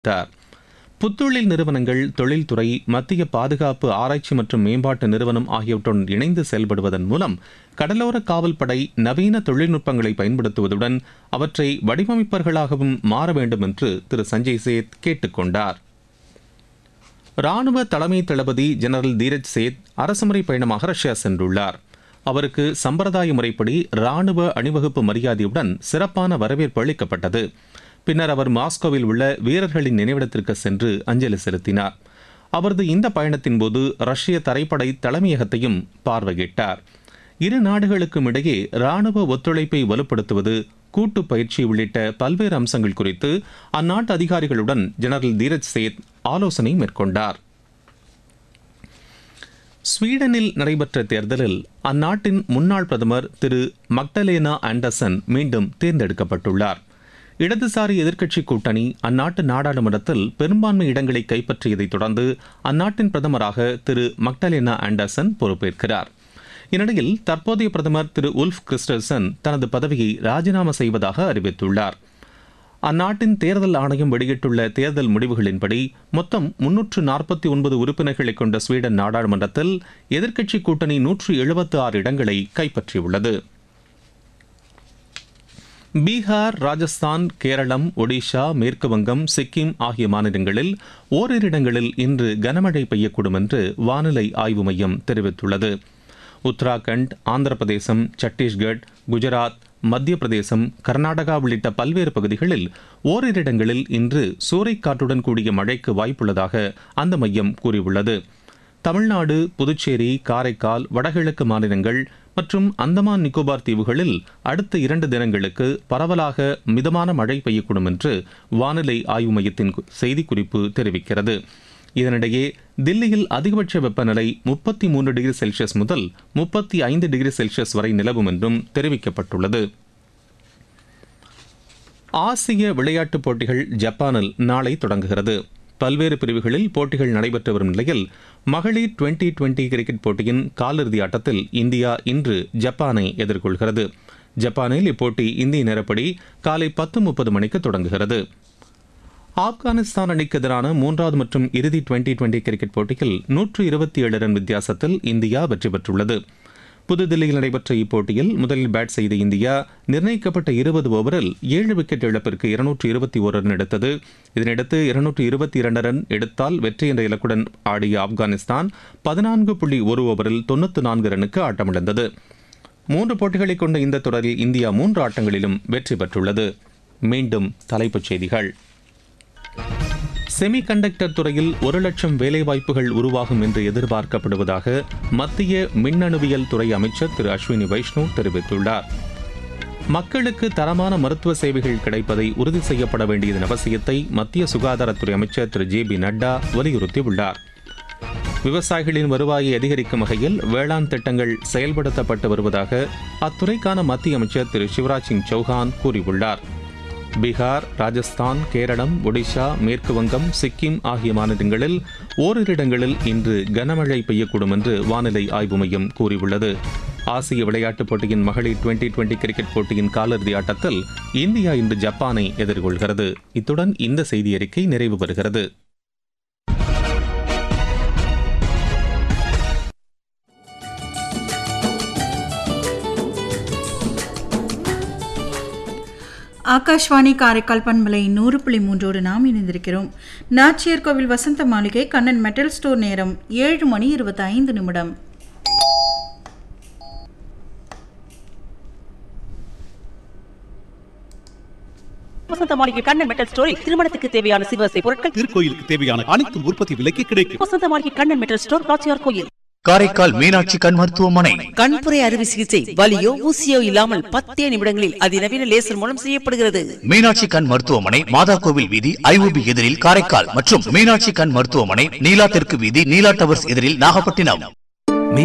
தெரிவித்தார் புத்தொழில் நிறுவனங்கள் தொழில்துறை மத்திய பாதுகாப்பு ஆராய்ச்சி மற்றும் மேம்பாட்டு நிறுவனம் ஆகியவற்றுடன் இணைந்து செயல்படுவதன் மூலம் கடலோர காவல்படை நவீன தொழில்நுட்பங்களை பயன்படுத்துவதுடன் அவற்றை வடிவமைப்பவர்களாகவும் மாற வேண்டும் என்று திரு சஞ்சய் சேத் கேட்டுக் கொண்டார் ராணுவ தலைமை தளபதி ஜெனரல் தீரஜ் சேத் அரசுமுறை பயணமாக ரஷ்யா சென்றுள்ளார் அவருக்கு சம்பிரதாய முறைப்படி ராணுவ அணிவகுப்பு மரியாதையுடன் சிறப்பான வரவேற்பு அளிக்கப்பட்டது பின்னர் அவர் மாஸ்கோவில் உள்ள வீரர்களின் நினைவிடத்திற்கு சென்று அஞ்சலி செலுத்தினார் அவரது இந்த பயணத்தின் போது ரஷ்ய தரைப்படை தலைமையகத்தையும் பார்வையிட்டார் இரு நாடுகளுக்கும் இடையே ராணுவ ஒத்துழைப்பை வலுப்படுத்துவது கூட்டு பயிற்சி உள்ளிட்ட பல்வேறு அம்சங்கள் குறித்து அந்நாட்டு அதிகாரிகளுடன் ஜெனரல் தீரஜ் சேத் ஆலோசனை மேற்கொண்டார் ஸ்வீடனில் நடைபெற்ற தேர்தலில் அந்நாட்டின் முன்னாள் பிரதமர் திரு மக்டலேனா ஆண்டர்சன் மீண்டும் தேர்ந்தெடுக்கப்பட்டுள்ளார் இடதுசாரி எதிர்க்கட்சி கூட்டணி அந்நாட்டு நாடாளுமன்றத்தில் பெரும்பான்மை இடங்களை கைப்பற்றியதைத் தொடர்ந்து அந்நாட்டின் பிரதமராக திரு மக்டலேனா ஆண்டர்சன் பொறுப்பேற்கிறார் இந்நிலையில் தற்போதைய பிரதமர் திரு உல்ஃப் கிறிஸ்டல்சன் தனது பதவியை ராஜினாமா செய்வதாக அறிவித்துள்ளார் அந்நாட்டின் தேர்தல் ஆணையம் வெளியிட்டுள்ள தேர்தல் முடிவுகளின்படி மொத்தம் முன்னூற்று நாற்பத்தி ஒன்பது உறுப்பினர்களை கொண்ட ஸ்வீடன் நாடாளுமன்றத்தில் எதிர்க்கட்சி கூட்டணி நூற்று எழுபத்தி ஆறு இடங்களை கைப்பற்றியுள்ளது பீகார் ராஜஸ்தான் கேரளம் ஒடிஷா மேற்கு வங்கம் சிக்கிம் ஆகிய மாநிலங்களில் ஓரிரு இடங்களில் இன்று கனமழை பெய்யக்கூடும் என்று வானிலை ஆய்வு மையம் தெரிவித்துள்ளது உத்தராகண்ட் ஆந்திர பிரதேசம் சத்தீஸ்கட் குஜராத் மத்திய பிரதேசம் கர்நாடகா உள்ளிட்ட பல்வேறு பகுதிகளில் ஓரிரு இடங்களில் இன்று சூறைக்காற்றுடன் கூடிய மழைக்கு வாய்ப்புள்ளதாக அந்த மையம் கூறியுள்ளது தமிழ்நாடு புதுச்சேரி காரைக்கால் வடகிழக்கு மாநிலங்கள் மற்றும் அந்தமான் நிக்கோபார் தீவுகளில் அடுத்த இரண்டு தினங்களுக்கு பரவலாக மிதமான மழை பெய்யக்கூடும் என்று வானிலை ஆய்வு மையத்தின் செய்திக்குறிப்பு தெரிவிக்கிறது இதனிடையே தில்லியில் அதிகபட்ச வெப்பநிலை முப்பத்தி மூன்று டிகிரி செல்சியஸ் முதல் முப்பத்தி ஐந்து டிகிரி செல்சியஸ் வரை நிலவும் என்றும் தெரிவிக்கப்பட்டுள்ளது ஆசிய விளையாட்டுப் போட்டிகள் ஜப்பானில் நாளை தொடங்குகிறது பல்வேறு பிரிவுகளில் போட்டிகள் நடைபெற்று வரும் நிலையில் மகளிர் டுவெண்டி டுவெண்டி கிரிக்கெட் போட்டியின் காலிறுதி ஆட்டத்தில் இந்தியா இன்று ஜப்பானை எதிர்கொள்கிறது ஜப்பானில் இப்போட்டி இந்திய நேரப்படி காலை பத்து முப்பது மணிக்கு தொடங்குகிறது ஆப்கானிஸ்தான் அணிக்கு எதிரான மூன்றாவது மற்றும் இறுதி டுவெண்டி டுவெண்டி கிரிக்கெட் போட்டியில் நூற்று இருபத்தி ஏழு ரன் வித்தியாசத்தில் இந்தியா வெற்றி பெற்றுள்ளது புதுதில்லியில் நடைபெற்ற இப்போட்டியில் முதலில் பேட் செய்த இந்தியா நிர்ணயிக்கப்பட்ட இருபது ஓவரில் ஏழு விக்கெட் இழப்பிற்கு இருநூற்று இருபத்தி ஒரு ரன் எடுத்தது இதனையடுத்து இருநூற்று இருபத்தி இரண்டு ரன் எடுத்தால் வெற்றி என்ற இலக்குடன் ஆடிய ஆப்கானிஸ்தான் பதினான்கு புள்ளி ஒரு ஓவரில் தொண்ணூற்று நான்கு ரனுக்கு ஆட்டமிழந்தது மூன்று போட்டிகளை கொண்ட இந்த தொடரில் இந்தியா மூன்று ஆட்டங்களிலும் வெற்றி பெற்றுள்ளது மீண்டும் தலைப்புச் செய்திகள் செமிகண்டக்டர் துறையில் ஒரு லட்சம் வேலைவாய்ப்புகள் உருவாகும் என்று எதிர்பார்க்கப்படுவதாக மத்திய மின்னணுவியல் துறை அமைச்சர் திரு அஸ்வினி வைஷ்ணவ் தெரிவித்துள்ளார் மக்களுக்கு தரமான மருத்துவ சேவைகள் கிடைப்பதை உறுதி செய்யப்பட வேண்டியதன் அவசியத்தை மத்திய சுகாதாரத்துறை அமைச்சர் திரு ஜே பி நட்டா வலியுறுத்தியுள்ளார் விவசாயிகளின் வருவாயை அதிகரிக்கும் வகையில் வேளாண் திட்டங்கள் செயல்படுத்தப்பட்டு வருவதாக அத்துறைக்கான மத்திய அமைச்சர் திரு சிவராஜ் சிங் சௌஹான் கூறியுள்ளார் பீகார் ராஜஸ்தான் கேரளம் ஒடிஷா மேற்கு வங்கம் சிக்கிம் ஆகிய மாநிலங்களில் ஓரிரு இடங்களில் இன்று கனமழை பெய்யக்கூடும் என்று வானிலை ஆய்வு மையம் கூறியுள்ளது ஆசிய விளையாட்டுப் போட்டியின் மகளிர் டுவெண்டி டுவெண்டி கிரிக்கெட் போட்டியின் காலிறுதி ஆட்டத்தில் இந்தியா இன்று ஜப்பானை எதிர்கொள்கிறது இத்துடன் இந்த செய்தி அறிக்கை நிறைவு பெறுகிறது ஆகாஷ்வாணி காரைக்கால் பண்பலை நூறு புள்ளி மூன்றோடு நாம் இணைந்திருக்கிறோம் நாச்சியார் கோவில் வசந்த மாளிகை கண்ணன் மெட்டல் ஸ்டோர் நேரம் ஏழு மணி இருபத்தி ஐந்து நிமிடம் வசந்த மாளிகை கண்ணன் மெட்டல் ஸ்டோரி திருமணத்துக்கு தேவையான சிவசை பொருட்கள் திருக்கோயிலுக்கு தேவையான அனைத்து உற்பத்தி விலைக்கு கிடைக்கும் வசந்த மாளிகை கண்ணன் மெட்டல் ஸ்டோர் காட்சியார் கோயில் காரைக்கால் மீனாட்சி கண் மருத்துவமனை கண்புரை அறுவை சிகிச்சை வலியோ ஊசியோ இல்லாமல் பத்தே நிமிடங்களில் அதிநவீன லேசர் மூலம் செய்யப்படுகிறது மீனாட்சி கண் மருத்துவமனை மாதா கோவில் வீதி ஐஓபி எதிரில் காரைக்கால் மற்றும் மீனாட்சி கண் மருத்துவமனை நீலா தெற்கு வீதி நீலா டவர்ஸ் எதிரில் நாகப்பட்டினம்